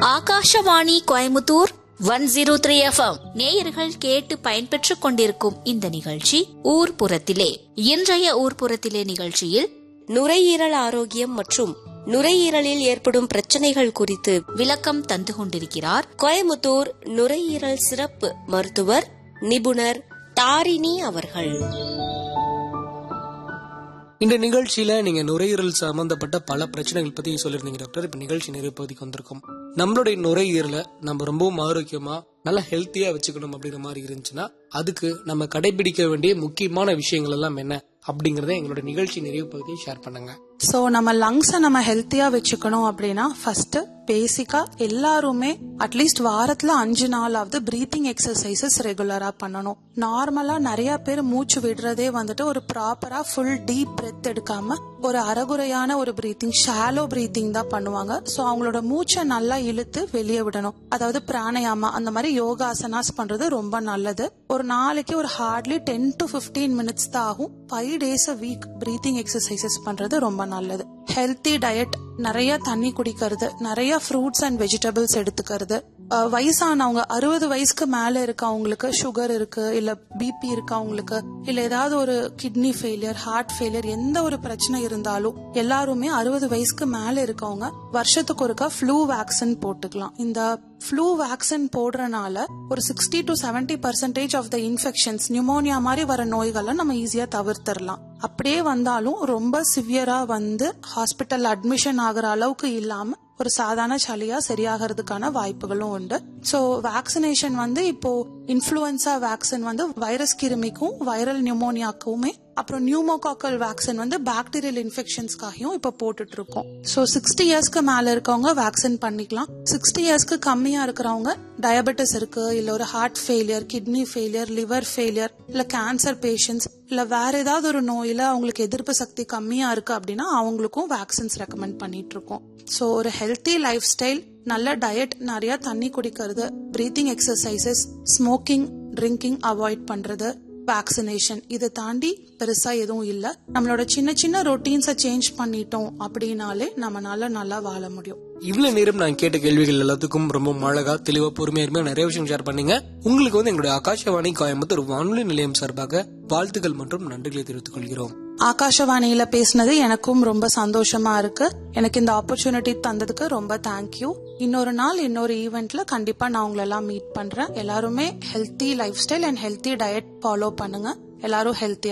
Akashvani Coimbatore one zero three FM நேயர்கள் கேட்டு பயன்பெற்றுக் கொண்டிருக்கும் இந்த நிகழ்ச்சி ஊர்புறத்திலே இன்றைய ஊர்புறத்திலே நிகழ்ச்சியில் நுரையீரல் ஆரோக்கியம் மற்றும் நுரையீரலில் ஏற்படும் பிரச்சனைகள் குறித்து விளக்கம் தந்து கொண்டிருக்கிறார் கோயமுத்தூர் நுரையீரல் சிறப்பு மருத்துவர் நிபுணர் தாரிணி அவர்கள் இந்த நிகழ்ச்சியில நீங்க நுரையீரல் சம்பந்தப்பட்ட பல பிரச்சனைகள் பத்தி சொல்லியிருந்தீங்க டாக்டர் இப்ப நிகழ்ச்சி நிறைய பகுதிக்கு வந்திருக்கோம் நம்மளுடைய நுரையீரலை நம்ம ரொம்பவும் ஆரோக்கியமா நல்லா ஹெல்த்தியா வச்சுக்கணும் அப்படிங்கிற மாதிரி இருந்துச்சுன்னா அதுக்கு நம்ம கடைபிடிக்க வேண்டிய முக்கியமான விஷயங்கள் எல்லாம் என்ன அப்படிங்கறத எங்களோட நிகழ்ச்சி நிறைவு பகுதியை ஷேர் பண்ணுங்க ஸோ நம்ம லங்ஸை நம்ம ஹெல்த்தியா வச்சுக்கணும் அப்படின்னா ஃபர்ஸ்ட் பேசிக்கா எல்லாருமே அட்லீஸ்ட் வாரத்துல அஞ்சு நாளாவது பிரீத்திங் எக்ஸசைசஸ் ரெகுலரா பண்ணணும் நார்மலா நிறைய பேர் மூச்சு விடுறதே வந்துட்டு ஒரு ப்ராப்பரா ஃபுல் டீப் பிரெத் எடுக்காம ஒரு அறகுறையான ஒரு பிரீத்திங் ஷாலோ பிரீத்திங் தான் பண்ணுவாங்க ஸோ அவங்களோட மூச்சை நல்லா இழுத்து வெளியே விடணும் அதாவது பிராணயாமா அந்த மாதிரி யோகாசனாஸ் பண்றது ரொம்ப நல்லது ஒரு நாளைக்கு ஒரு hardly ten to fifteen minutes தான் ஆகும் five days a week breathing exercises பண்றது ரொம்ப நல்லது ஹெல்த்தி டயட் நிறைய தண்ணி குடிக்கிறது நிறைய ஃப்ரூட்ஸ் அண்ட் வெஜிடபிள்ஸ் எடுத்துக்கிறது அஹ் வயசானவங்க அறுபது வயசுக்கு மேல இருக்கவங்களுக்கு சுகர் இருக்கு இல்ல பிபி இருக்கவங்களுக்கு இல்ல ஏதாவது ஒரு கிட்னி ஃபெயிலியர் ஹார்ட் ஃபெயிலியர் எந்த ஒரு பிரச்சனை இருந்தாலும் எல்லாருமே அறுபது வயசுக்கு மேல இருக்கவங்க வருஷத்துக்கு ஒருக்கா ஃப்ளூ வேக்சின் போட்டுக்கலாம் இந்த ஃப்ளூ வேக்சின் போடுறனால ஒரு sixty to seventy percentage of the infections pneumonia மாதிரி வர நோய்களை நம்ம ஈஸியா தவிர்த்திடலாம் அப்படியே வந்தாலும் ரொம்ப சிவியரா வந்து ஹாஸ்பிட்டல் அட்மிஷன் ஆகுற அளவுக்கு இல்லாம ஒரு சாதாரண சளியா சரியாகிறதுக்கான வாய்ப்புகளும் உண்டு ஸோ வேக்சினேஷன் வந்து இப்போ இன்ஃபுளுன்சா வேக்சின் வந்து வைரஸ் கிருமிக்கும் வைரல் நியூமோனியாக்குமே அப்புறம் நியூமோகாக்கல் வேக்சின் வந்து பாக்டீரியல் இன்ஃபெக்ஷன்ஸ்க்காகவும் இப்போ போட்டுட்டு இருக்கோம் ஸோ சிக்ஸ்டி இயர்ஸ்க்கு மேல இருக்கவங்க வேக்சின் பண்ணிக்கலாம் சிக்ஸ்டி இயர்ஸ்க்கு கம்மியா இருக்கிறவங்க டயபெட்டிஸ் இருக்கு இல்ல ஒரு heart failure kidney failure liver failure இல்ல கேன்சர் பேஷண்ட்ஸ் இல்ல வேற ஏதாவது ஒரு நோயில அவங்களுக்கு எதிர்ப்பு சக்தி கம்மியா இருக்கு அப்படின்னா அவங்களுக்கும் வேக்சின்ஸ் ரெக்கமெண்ட் பண்ணிட்டு இருக்கோம் ஸோ ஒரு ஹெல்த்தி லைஃப் ஸ்டைல் நல்ல டயட் நிறைய தண்ணி குடிக்கிறது breathing exercises smoking drinking avoid பண்றது வேக்சினேஷன் இதை தாண்டி பெருசா எதுவும் இல்ல நம்மளோட சின்ன சின்ன ரொட்டீன்ஸை சேஞ்ச் பண்ணிட்டோம் அப்படின்னாலே நம்மளால நல்லா வாழ முடியும் இவ்வளவு நேரம் நான் கேட்ட கேள்விகள் எல்லாத்துக்கும் ரொம்ப அழகா தெளிவா பொறுமையா இருமையா நிறைய விஷயம் ஷேர் பண்ணீங்க உங்களுக்கு வந்து எங்களுடைய ஆகாஷவாணி கோயம்புத்தூர் வானொலி நிலையம் சார்பாக வாழ்த்துக்கள் மற்றும் நன்றிகளை தெரிவித்துக் கொள்கிறோம் ஆகாஷவாணியில பேசினது எனக்கும் ரொம்ப சந்தோஷமா இருக்கு எனக்கு இந்த ஆப்பர்ச்சுனிட்டி தந்ததுக்கு ரொம்ப தேங்க்யூ இன்னொரு நாள் இன்னொரு ஈவெண்ட்ல கண்டிப்பா நான் உங்களை எல்லாம் மீட் பண்றேன் எல்லாருமே healthy lifestyle and healthy diet follow பண்ணுங்க எல்லாரும் ஹெல்த்தி